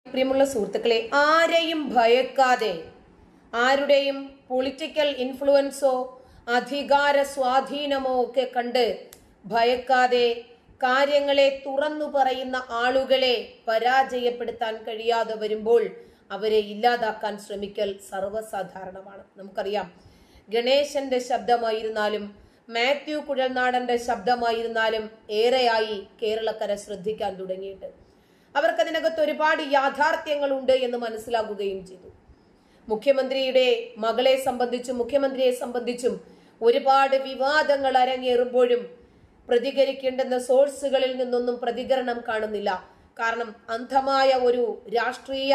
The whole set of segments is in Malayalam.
പ്രിയമുള്ള സുഹൃത്തുക്കളെ ആരെയും ഭയക്കാതെ ആരുടെയും പൊളിറ്റിക്കൽ ഇൻഫ്ലുവൻസോ അധികാര സ്വാധീനമോ ഒക്കെ കണ്ട് ഭയക്കാതെ കാര്യങ്ങളെ തുറന്നു പറയുന്ന ആളുകളെ പരാജയപ്പെടുത്താൻ കഴിയാതെ വരുമ്പോൾ അവരെ ഇല്ലാതാക്കാൻ ശ്രമിക്കൽ സർവ്വസാധാരണമാണ് നമുക്കറിയാം ഗണേശന്റെ ശബ്ദമായിരുന്നാലും മാത്യു കുഴൽനാടന്റെ ശബ്ദമായിരുന്നാലും ഏറെയായി കേരളക്കര ശ്രദ്ധിക്കാൻ തുടങ്ങിയിട്ട് അവർക്കതിനകത്ത് ഒരുപാട് യാഥാർത്ഥ്യങ്ങളുണ്ട് എന്ന് മനസ്സിലാക്കുകയും ചെയ്തു മുഖ്യമന്ത്രിയുടെ മകളെ സംബന്ധിച്ചും മുഖ്യമന്ത്രിയെ സംബന്ധിച്ചും ഒരുപാട് വിവാദങ്ങൾ അരങ്ങേറുമ്പോഴും പ്രതികരിക്കേണ്ടുന്ന സോഴ്സുകളിൽ നിന്നൊന്നും പ്രതികരണം കാണുന്നില്ല കാരണം അന്ധമായ ഒരു രാഷ്ട്രീയ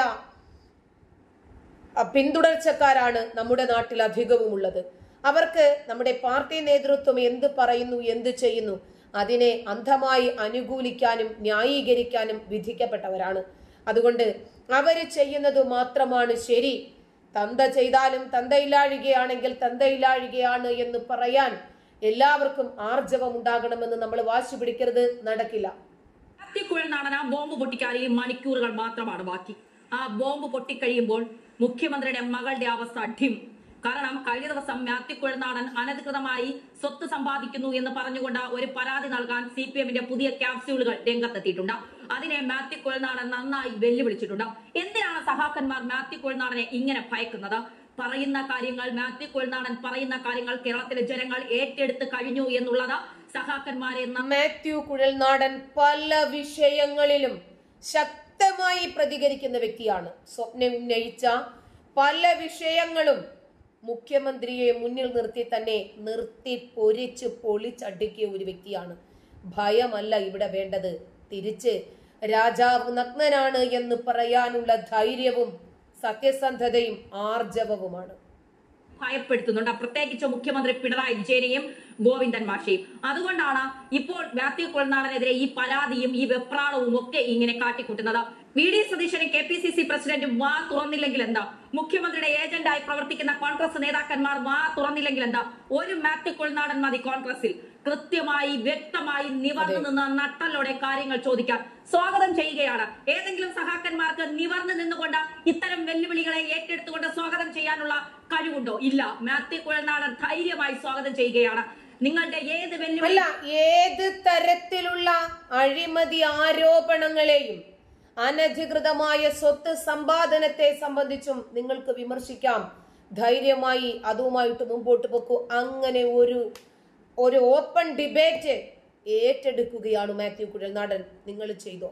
അഹ് പിന്തുടർച്ചക്കാരാണ് നമ്മുടെ നാട്ടിൽ അധികവും ഉള്ളത് അവർക്ക് നമ്മുടെ പാർട്ടി നേതൃത്വം എന്ത് പറയുന്നു എന്ത് ചെയ്യുന്നു അതിനെ അന്ധമായി അനുകൂലിക്കാനും ന്യായീകരിക്കാനും വിധിക്കപ്പെട്ടവരാണ് അതുകൊണ്ട് അവര് ചെയ്യുന്നത് മാത്രമാണ് ശരി തന്ത ചെയ്താലും തന്തയില്ലാഴികയാണെങ്കിൽ തന്തയില്ലാഴികയാണ് എന്ന് പറയാൻ എല്ലാവർക്കും ആർജവം ഉണ്ടാകണമെന്ന് നമ്മൾ വാശി പിടിക്കരുത് നടക്കില്ല കത്തിക്കുഴൽ നടന ബോംബ് പൊട്ടിക്കാൻ ഈ മണിക്കൂറുകൾ മാത്രമാണ് ബാക്കി ആ ബോംബ് പൊട്ടിക്കഴിയുമ്പോൾ മുഖ്യമന്ത്രിയുടെ മകളുടെ അവസ്ഥ ഡിം കാരണം കഴിഞ്ഞ ദിവസം മാത്യുക്കുഴൽ നാടൻ അനധികൃതമായി സ്വത്ത് സമ്പാദിക്കുന്നു എന്ന് പറഞ്ഞുകൊണ്ട് ഒരു പരാതി നൽകാൻ സി പി എമ്മിന്റെ പുതിയ ക്യാപ്സ്യൂളുകൾ രംഗത്തെത്തിയിട്ടുണ്ട് അതിനെ മാത്യുക്കുഴൽ നാടൻ നന്നായി വെല്ലുവിളിച്ചിട്ടുണ്ട് എന്തിനാണ് സഹാക്കന്മാർ മാത്യുക്കുഴൽ നാടനെ ഇങ്ങനെ ഭയക്കുന്നത് പറയുന്ന കാര്യങ്ങൾ മാത്യു കുഴൽനാടൻ പറയുന്ന കാര്യങ്ങൾ കേരളത്തിലെ ജനങ്ങൾ ഏറ്റെടുത്ത് കഴിഞ്ഞു എന്നുള്ളത് സഹാക്കന്മാരെ ന- മാത്യു കുഴൽനാടൻ പല വിഷയങ്ങളിലും ശക്തമായി പ്രതികരിക്കുന്ന വ്യക്തിയാണ് സ്വപ്നം ഉന്നയിച്ച പല വിഷയങ്ങളും മുഖ്യമന്ത്രിയെ മുന്നിൽ നിർത്തി തന്നെ നിർത്തി പൊരിച്ച് പൊളിച്ചടുക്കിയ ഒരു വ്യക്തിയാണ് ഭയമല്ല ഇവിടെ വേണ്ടത് തിരിച്ച് രാജാവ് നഗ്നനാണ് എന്ന് പറയാനുള്ള ധൈര്യവും സത്യസന്ധതയും ആർജവവുമാണ് ഭയപ്പെടുത്തുന്നുണ്ട് പ്രത്യേകിച്ച് മുഖ്യമന്ത്രി പിണറായി വിജയനെയും ഗോവിന്ദൻ മാഷയും അതുകൊണ്ടാണ് ഇപ്പോൾ മാത്യു കൊൾനാടനെതിരെ ഈ പരാതിയും ഈ വെപ്രാളവും ഒക്കെ ഇങ്ങനെ കാട്ടിക്കൂട്ടുന്നത് വി ഡി സതീശനും കെ പി സി സി പ്രസിഡന്റും വാ തുറന്നില്ലെങ്കിൽ എന്താ മുഖ്യമന്ത്രിയുടെ ഏജന്റായി പ്രവർത്തിക്കുന്ന കോൺഗ്രസ് നേതാക്കന്മാർ വാ തുറന്നില്ലെങ്കിൽ എന്താ ഒരു മാത്യു കൊൾനാടൻ മതി കോൺഗ്രസിൽ കൃത്യമായി വ്യക്തമായി നിവർന്നു നിന്ന് നട്ടലോടെ കാര്യങ്ങൾ ചോദിക്കാൻ സ്വാഗതം ചെയ്യുകയാണ് ഏതെങ്കിലും സഹാക്കന്മാർക്ക് നിവർന്നു നിന്നുകൊണ്ട് ഇത്തരം വെല്ലുവിളികളെ ഏറ്റെടുത്തുകൊണ്ട് സ്വാഗതം ചെയ്യാനുള്ള കഴിവുണ്ടോ ഇല്ല മാത്യു കുഴൽനാടൻ ധൈര്യമായി സ്വാഗതം ചെയ്യുകയാണ് നിങ്ങളുടെ ഏത് വെല്ലുവിളി അല്ല ഏത് തരത്തിലുള്ള അഴിമതി ആരോപണങ്ങളെയും അനധികൃതമായ സ്വത്ത് സമ്പാദനത്തെ സംബന്ധിച്ചും നിങ്ങൾക്ക് വിമർശിക്കാം ധൈര്യമായി അതുമായിട്ട് മുമ്പോട്ട് പോക്കൂ അങ്ങനെ ഒരു ഒരു ഓപ്പൺ ഡിബേറ്റ് ഏറ്റെടുക്കുകയാണ് മാത്യു കുഴൽനാടൻ നിങ്ങൾ ചെയ്തോ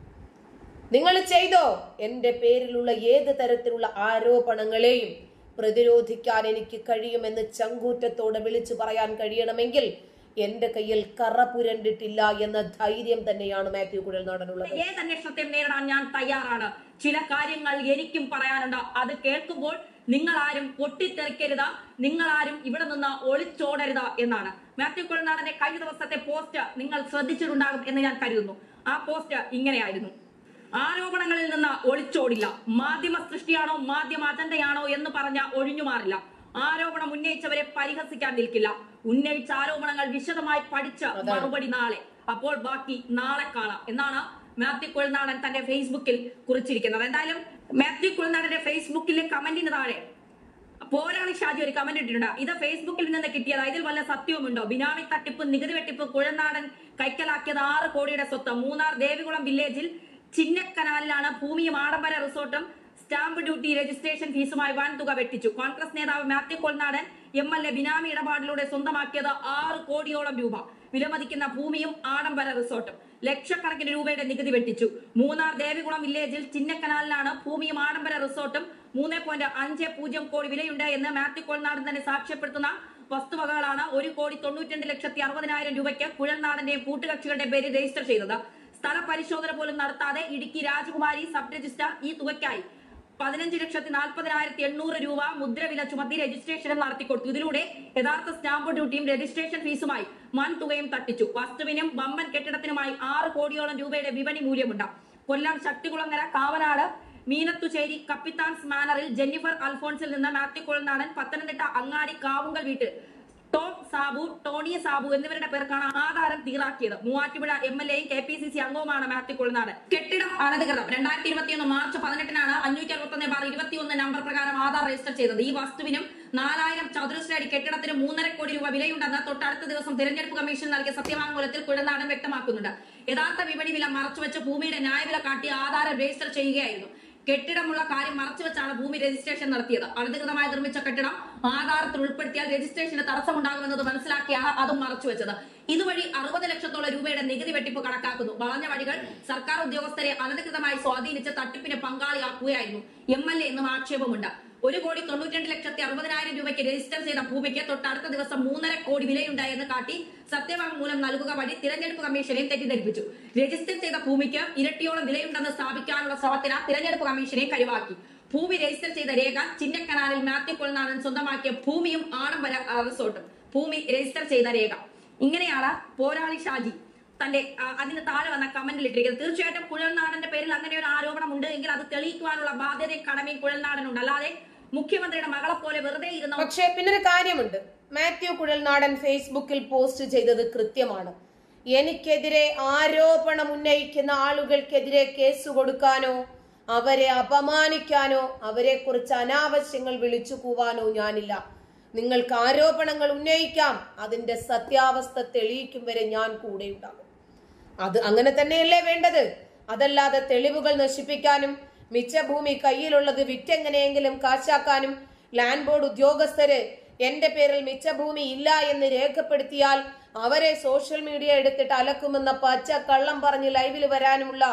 നിങ്ങൾ ചെയ്തോ എന്റെ പേരിലുള്ള ഏത് തരത്തിലുള്ള ആരോപണങ്ങളെയും പ്രതിരോധിക്കാൻ എനിക്ക് കഴിയുമെന്ന് ചങ്കൂറ്റത്തോടെ വിളിച്ചു പറയാൻ കഴിയണമെങ്കിൽ എന്റെ കയ്യിൽ കറ പുരണ്ടിട്ടില്ല എന്ന ധൈര്യം തന്നെയാണ് മാത്യു കുഴൽനാടനുള്ളത് ഏത് അന്വേഷണത്തെയും നേരിടാൻ ഞാൻ തയ്യാറാണ് ചില കാര്യങ്ങൾ എനിക്കും പറയാനുണ്ട് അത് കേൾക്കുമ്പോൾ നിങ്ങൾ ആരും പൊട്ടിത്തെറിക്കരുത് നിങ്ങൾ ആരും ഇവിടെ നിന്ന് ഒളിച്ചോടരുത് എന്നാണ് മാത്യു കുഴൽനാടന്റെ കഴിഞ്ഞ ദിവസത്തെ പോസ്റ്റ് നിങ്ങൾ ശ്രദ്ധിച്ചിട്ടുണ്ടാകും എന്ന് ഞാൻ കരുതുന്നു ആ പോസ്റ്റ് ഇങ്ങനെയായിരുന്നു ആരോപണങ്ങളിൽ നിന്ന് ഒളിച്ചോടില്ല മാധ്യമ സൃഷ്ടിയാണോ മാധ്യമ അജണ്ടയാണോ എന്ന് പറഞ്ഞ ഒഴിഞ്ഞു മാറില്ല ആരോപണം ഉന്നയിച്ചവരെ പരിഹസിക്കാൻ നിൽക്കില്ല ഉന്നയിച്ച ആരോപണങ്ങൾ വിശദമായി പഠിച്ച് മറുപടി നാളെ അപ്പോൾ ബാക്കി നാളെ കാണാം എന്നാണ് മാത്യു കുഴൽനാടൻ തന്റെ ഫേസ്ബുക്കിൽ കുറിച്ചിരിക്കുന്നത് എന്തായാലും മാത്യു കുഴൽനാടന്റെ ഫേസ്ബുക്കിലെ കമന്റിന് താഴെ പോരാളി ഷാജി ഒരു കമന്റ് ഇട്ടിട്ടുണ്ട് ഇത് ഫേസ്ബുക്കിൽ നിന്ന് കിട്ടിയതാ ഇതിൽ വല്ല സത്യവുമുണ്ടോ ബിനാമി തട്ടിപ്പ് നികുതി വെട്ടിപ്പ് കുഴൽനാടൻ കൈക്കലാക്കിയത് ആറ് കോടിയുടെ സ്വത്ത് മൂന്നാർ ദേവികുളം വില്ലേജിൽ ചിന്നക്കനാലിലാണ് ഭൂമിയും ആഡംബര റിസോർട്ടും സ്റ്റാമ്പ് ഡ്യൂട്ടി രജിസ്ട്രേഷൻ ഫീസുമായി വൻ തുക വെട്ടിച്ചു കോൺഗ്രസ് നേതാവ് Mathew Kuzhalnadan M L A ബിനാമി ഇടപാടിലൂടെ സ്വന്തമാക്കിയത് ആറ് കോടിയോളം രൂപ വിലമതിക്കുന്ന ഭൂമിയും ആഡംബര റിസോർട്ടും ലക്ഷക്കണക്കിന് രൂപയുടെ നികുതി വെട്ടിച്ചു മൂന്നാർ ദേവികുളം വില്ലേജിൽ ചിന്നക്കനാലിലാണ് ഭൂമിയും ആഡംബര റിസോർട്ടും മൂന്ന് പോയിന്റ് അഞ്ച് പൂജ്യം കോടി വിലയുണ്ട് എന്ന് മാത്യു കൊൾനാടൻ തന്നെ സാക്ഷ്യപ്പെടുത്തുന്ന വസ്തുവകകളാണ് ഒരു കോടി തൊണ്ണൂറ്റിരണ്ട് ലക്ഷത്തി അറുപതിനായിരം രൂപയ്ക്ക് കുഴൽനാടന്റെയും കൂട്ടുകക്ഷികളുടെ പേര് രജിസ്റ്റർ ചെയ്തത് സ്ഥല പരിശോധന പോലും നടത്താതെ ഇടുക്കി രാജകുമാരി സബ് രജിസ്ട്രാർ ഈ തുകയ്ക്കായി പതിനഞ്ച് ലക്ഷത്തി നാൽപ്പതിനായിരത്തി എണ്ണൂറ് രൂപ മുദ്രവില ചുമത്തി രജിസ്ട്രേഷനും നടത്തിക്കൊടുത്തു ഇതിലൂടെ യഥാർത്ഥ സ്റ്റാമ്പ് ഡ്യൂട്ടിയും രജിസ്ട്രേഷൻ ഫീസുമായി വൻ തുകയും തട്ടിച്ചു വസ്തുവിനും വമ്പൻ കെട്ടിടത്തിനുമായി ആറ് കോടിയോളം രൂപയുടെ വിപണി മൂല്യമുണ്ട് കൊല്ലം ശക്തികുളങ്ങര കാവനാട് മീനത്തുചേരി കപ്പിത്താൻസ് മാനറിൽ ജെന്നിഫർ അൽഫോൺസിൽ നിന്ന് മാത്യു കുഴൽനാടൻ പത്തനംതിട്ട അങ്ങാടി കാവുങ്കൽ വീട്ടിൽ ടോം സാബു ടോണി സാബു എന്നിവരുടെ പേർക്കാണ് ആധാരം തീറാക്കിയത് മൂവാറ്റുപുഴ എം എൽ എയും കെ പി സി സി അംഗവുമാണ് മാത്യു കൊളുനാട് കെട്ടിടം അനധികൃതം രണ്ടായിരത്തി ഇരുപത്തിയൊന്ന് മാർച്ച് പതിനെട്ടിനാണ് അഞ്ഞൂറ്റി അറുപത്തൊന്ന് ബാർ ഇരുപത്തിയൊന്ന് നമ്പർ പ്രകാരം ആധാർ രജിസ്റ്റർ ചെയ്തത് ഈ വസ്തുവിനും നാലായിരം ചതുരശ്ര അടി കെട്ടിടത്തിന് മൂന്നര കോടി രൂപ വിലയുണ്ടെന്ന് തൊട്ടടുത്ത ദിവസം തിരഞ്ഞെടുപ്പ് കമ്മീഷൻ നൽകിയ സത്യവാങ്മൂലത്തിൽ കുഴനാടൻ വ്യക്തമാക്കുന്നുണ്ട് യഥാർത്ഥ വിപണി വില മറച്ചുവെച്ച് ഭൂമിയുടെ ന്യായവില കാട്ടി ആധാരം രജിസ്റ്റർ ചെയ്യുകയായിരുന്നു കെട്ടിടമുള്ള കാര്യം മറച്ചുവെച്ചാണ് ഭൂമി രജിസ്ട്രേഷൻ നടത്തിയത് അനധികൃതമായി നിർമ്മിച്ച കെട്ടിടം ആധാരത്തിൽ ഉൾപ്പെടുത്തിയാൽ രജിസ്ട്രേഷന് തടസ്സമുണ്ടാകുമെന്നത് മനസ്സിലാക്കിയാണ് അതും മറച്ചുവെച്ചത് ഇതുവഴി അറുപത് ലക്ഷത്തോളം രൂപയുടെ നികുതി വെട്ടിപ്പ് കണക്കാക്കുന്നു വളഞ്ഞ വഴികൾ സർക്കാർ ഉദ്യോഗസ്ഥരെ അനധികൃതമായി സ്വാധീനിച്ച് തട്ടിപ്പിന് പങ്കാളിയാക്കുകയായിരുന്നു എം എൽ എ എന്നും ആക്ഷേപമുണ്ട് ഒരു കോടി തൊണ്ണൂറ്റിരണ്ട് ലക്ഷത്തി അറുപതിനായിരം രൂപയ്ക്ക് രജിസ്റ്റർ ചെയ്ത ഭൂമിക്ക് തൊട്ടടുത്ത ദിവസം മൂന്നര കോടി വിലയുണ്ടായെന്ന് കാട്ടി സത്യവാങ്മൂലം നൽകുക വഴി തിരഞ്ഞെടുപ്പ് കമ്മീഷനെയും തെറ്റിദ്ധരിപ്പിച്ചു രജിസ്റ്റർ ചെയ്ത ഭൂമിക്ക് ഇരട്ടിയോളം വിലയുണ്ടെന്ന് സ്ഥാപിക്കാനുള്ള ശ്രമത്തിന് തിരഞ്ഞെടുപ്പ് കമ്മീഷനെയും കഴിവാക്കി ഭൂമി രജിസ്റ്റർ ചെയ്ത രേഖ ചിന്നക്കനാലിൽ മാത്യു കൊൽനാടൻ സ്വന്തമാക്കിയ ഭൂമിയും ആഡംബര റിസോർട്ടും ഭൂമി രജിസ്റ്റർ ചെയ്ത രേഖ ഇങ്ങനെയാണ് പോരാളി ഷാജി തന്റെ ആ, അതിന് താഴെ വന്ന കമന്റിൽ ഇട്ടിരിക്കുന്നത് തീർച്ചയായിട്ടും കുഴൽനാടന്റെ പേരിൽ അങ്ങനെ ഒരു ആരോപണം ഉണ്ട് എങ്കിൽ അത് തെളിയിക്കുവാനുള്ള ബാധ്യതയും കടമയും കുഴൽനാടനുണ്ട് അല്ലാതെ മുഖ്യമന്ത്രിയുടെ മകളെ പോലെ വെറുതെ ഇരുന്ന പക്ഷേ പിന്നൊരു കാര്യമുണ്ട് മാത്യു കുഴൽനാടൻ ഫേസ്ബുക്കിൽ പോസ്റ്റ് ചെയ്തത് കൃത്യമാണ് എനിക്കെതിരെ ആരോപണം ഉന്നയിക്കുന്ന ആളുകൾക്കെതിരെ കേസ് കൊടുക്കാനോ അവരെ അപമാനിക്കാനോ അവരെ കുറിച്ച് അനാവശ്യങ്ങൾ വിളിച്ചു കൂവാനോ ഞാനില്ല നിങ്ങൾക്ക് ആരോപണങ്ങൾ ഉന്നയിക്കാം അതിന്റെ സത്യാവസ്ഥ തെളിയിക്കും വരെ ഞാൻ കൂടെയുണ്ടാകും അത് അങ്ങനെ തന്നെയല്ലേ വേണ്ടത് അതല്ലാതെ തെളിവുകൾ നശിപ്പിക്കാനും മിച്ച ഭൂമി കയ്യിലുള്ളത് വിറ്റെങ്ങനെയെങ്കിലും കാശാക്കാനും ലാൻഡ് ബോർഡ് ഉദ്യോഗസ്ഥര് എന്റെ പേരിൽ മിച്ച ഭൂമി ഇല്ല എന്ന് രേഖപ്പെടുത്തിയാൽ അവരെ സോഷ്യൽ മീഡിയ എടുത്തിട്ട് അലക്കുമെന്ന പച്ച കള്ളം പറഞ്ഞ് ലൈവിൽ വരാനുമുള്ള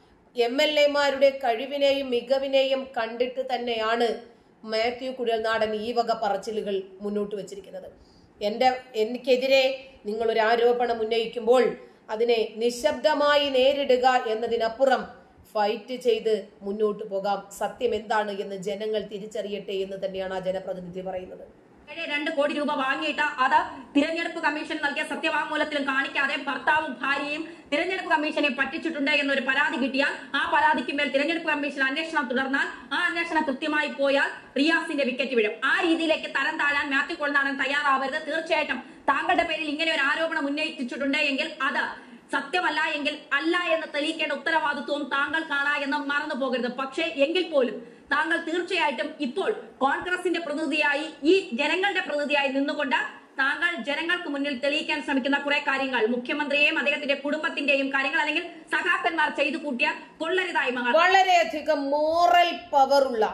എം എൽ എമാരുടെ കഴിവിനെയും മികവിനെയും കണ്ടിട്ട് തന്നെയാണ് മാത്യു കുഴൽനാടൻ ഈ വക പറച്ചിലുകൾ മുന്നോട്ട് വെച്ചിരിക്കുന്നത് എന്റെ എനിക്കെതിരെ നിങ്ങൾ ഒരു ആരോപണം ഉന്നയിക്കുമ്പോൾ അതിനെ നിശബ്ദമായി നേരിടുക എന്നതിനപ്പുറം ഫൈറ്റ് ചെയ്ത് മുന്നോട്ട് പോകാം സത്യം എന്താണ് എന്ന് ജനങ്ങൾ തിരിച്ചറിയട്ടെ എന്ന് തന്നെയാണ് ആ ജനപ്രതിനിധി പറയുന്നത് ഏഴ് രണ്ട് കോടി രൂപ വാങ്ങിയിട്ട് അത് തിരഞ്ഞെടുപ്പ് കമ്മീഷൻ നൽകിയ സത്യവാങ്മൂലത്തിലും കാണിക്കാതെ ഭർത്താവും ഭാര്യയും തിരഞ്ഞെടുപ്പ് കമ്മീഷനെ പറ്റിച്ചിട്ടുണ്ട് എന്നൊരു പരാതി കിട്ടിയാൽ ആ പരാതിക്ക് മേൽ തിരഞ്ഞെടുപ്പ് കമ്മീഷൻ അന്വേഷണം തുടർന്നാൽ ആ അന്വേഷണം കൃത്യമായി പോയാൽ റിയാസിന്റെ വിക്കറ്റ് വീഴും ആ രീതിയിലേക്ക് തരം താഴാൻ മാത്യു കൊള്ളാടൻ തയ്യാറാവരുത് തീർച്ചയായിട്ടും താങ്കളുടെ പേരിൽ ഇങ്ങനെ ഒരു ആരോപണം ഉന്നയിച്ചിട്ടുണ്ട് എങ്കിൽ അത് സത്യമല്ല എങ്കിൽ അല്ല എന്ന് തെളിയിക്കേണ്ട ഉത്തരവാദിത്വവും താങ്കൾക്കാണ് എന്ന് മറന്നു പോകരുത് പക്ഷേ എങ്കിൽ പോലും താങ്കൾ തീർച്ചയായിട്ടും ഇപ്പോൾ കോൺഗ്രസിന്റെ പ്രതിനിധിയായി ഈ ജനങ്ങളുടെ പ്രതിനിധിയായി നിന്നുകൊണ്ട് താങ്കൾ ജനങ്ങൾക്ക് മുന്നിൽ തെളിയിക്കാൻ ശ്രമിക്കുന്ന കുറെ കാര്യങ്ങൾ മുഖ്യമന്ത്രിയെയും അദ്ദേഹത്തിന്റെ കുടുംബത്തിന്റെയും കാര്യങ്ങൾ അല്ലെങ്കിൽ സഖാക്കന്മാർ ചെയ്തു കൂട്ടിയ കൊള്ളരുതായ്മകൾ വളരെയധികം മോറൽ പവറുള്ള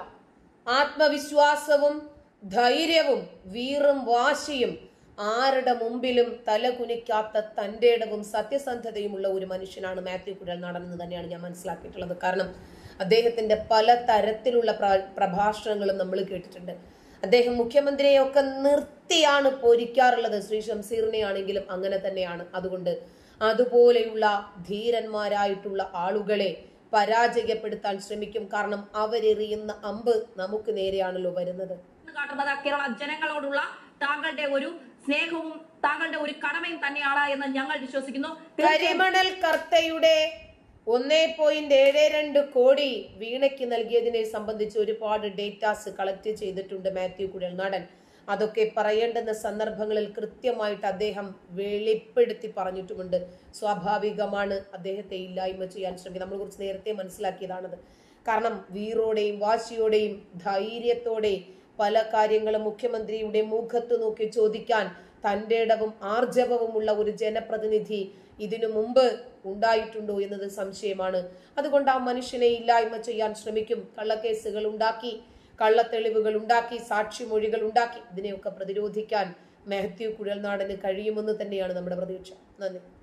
ആത്മവിശ്വാസവും ധൈര്യവും വീറും വാശിയും ആരുടെ മുമ്പിലും തലകുനിക്കാത്ത തന്റെ ഇടവും സത്യസന്ധതയുമുള്ള ഒരു മനുഷ്യനാണ് മാത്യു കുഴൽനാടൻ എന്ന് തന്നെയാണ് ഞാൻ മനസ്സിലാക്കിയിട്ടുള്ളത് കാരണം അദ്ദേഹത്തിന്റെ പല തരത്തിലുള്ള പ്ര- പ്രഭാഷണങ്ങളും നമ്മൾ കേട്ടിട്ടുണ്ട് അദ്ദേഹം മുഖ്യമന്ത്രിയെയൊക്കെ നിർത്തിയാണ് പൊരിക്കാറുള്ളത് ശ്രീ ഷംസീറിനെ ആണെങ്കിലും അങ്ങനെ തന്നെയാണ് അതുകൊണ്ട് അതുപോലെയുള്ള ധീരന്മാരായിട്ടുള്ള ആളുകളെ പരാജയപ്പെടുത്താൻ ശ്രമിക്കും കാരണം അവരെറിയുന്ന അമ്പ് നമുക്ക് നേരെയാണല്ലോ വരുന്നത് കാട്ടുന്നത് കേരള ജനങ്ങളോടുള്ള താങ്കളുടെ ഒരു സ്നേഹവും താങ്കളുടെ ഒരു കടമയും തന്നെയാണ് എന്ന് ഞങ്ങൾ വിശ്വസിക്കുന്നു തീർച്ചയായും കരിമണൽ കർത്തയുടെ ഒന്നേ പോയിന്റ് ഏഴ് രണ്ട് കോടി വീണയ്ക്ക് നൽകിയതിനെ സംബന്ധിച്ച് ഒരുപാട് ഡേറ്റാസ് കളക്ട് ചെയ്തിട്ടുണ്ട് മാത്യു കുഴൽനാടൻ അതൊക്കെ പറയേണ്ടുന്ന സന്ദർഭങ്ങളിൽ കൃത്യമായിട്ട് അദ്ദേഹം വെളിപ്പെടുത്തി പറഞ്ഞിട്ടുമുണ്ട് സ്വാഭാവികമാണ് അദ്ദേഹത്തെ ഇല്ലായ്മ ചെയ്യാൻ ശ്രമിക്കുന്നത് നമ്മൾ കുറച്ച് നേരത്തെ മനസ്സിലാക്കിയതാണത് കാരണം വീറോടെയും വാശിയോടെയും ധൈര്യത്തോടെ പല കാര്യങ്ങളും മുഖ്യമന്ത്രിയുടെ മുഖത്ത് നോക്കി ചോദിക്കാൻ തന്റെ ഇടവും ആർജവവുമുള്ള ഒരു ജനപ്രതിനിധി ഇതിനു മുമ്പ് ഉണ്ടായിട്ടുണ്ടോ എന്നത് സംശയമാണ് അതുകൊണ്ട് ആ മനുഷ്യനെ ഇല്ലായ്മ ചെയ്യാൻ ശ്രമിക്കും കള്ളക്കേസുകൾ ഉണ്ടാക്കി കള്ളത്തെളിവുകൾ ഉണ്ടാക്കി സാക്ഷിമൊഴികൾ ഉണ്ടാക്കി ഇതിനെയൊക്കെ പ്രതിരോധിക്കാൻ മാത്യു കുഴൽനാടന് കഴിയുമെന്ന് തന്നെയാണ് നമ്മുടെ പ്രതീക്ഷ നന്ദി